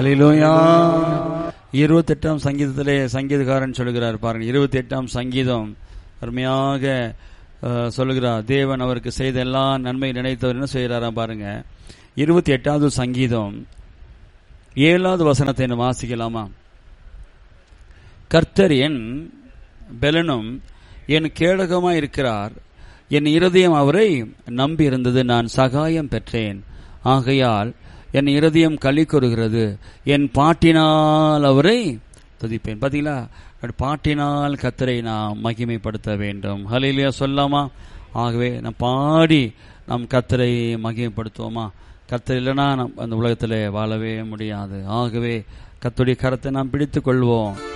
ஹalleluya இருபத்தெட்டாம் சங்கீதத்திலே சங்கீதக்காரன் சொல்லுகிறார் பாருங்க இருபத்தி எட்டாம் சங்கீதம் அருமையாக அஹ், சொல்லுகிறார் தேவன் அவருக்கு செய்த எல்லா நன்மை நினைத்தவர் என்ன செய்கிறாராம் பாருங்க இருபத்தி எட்டாவது சங்கீதம் ஏழாவது வசனத்தை நம்ம வாசிக்கலாமா கர்த்தர் என் பெலனும் என் கேடகமாய் இருக்கிறார் என் இருதயம் அவரை நம்பி இருந்தது நான் சகாயம் பெற்றேன் ஆகையால் என் இருதயம் களி கூறுகிறது என் பாட்டினால் அவரை துதிப்பேன் பாத்தீங்களா அப்படி பாட்டினால் கத்தரை நாம் மகிமைப்படுத்த வேண்டும் ஹலையிலேயே சொல்லாமா ஆகவே நாம் பாடி நாம் கத்தரை மகிமைப்படுத்துவோமா கத்தர் இல்லைன்னா நம் அந்த உலகத்தில் வாழவே முடியாது ஆகவே கத்துடைய கரத்தை நாம் பிடித்துக் கொள்வோம்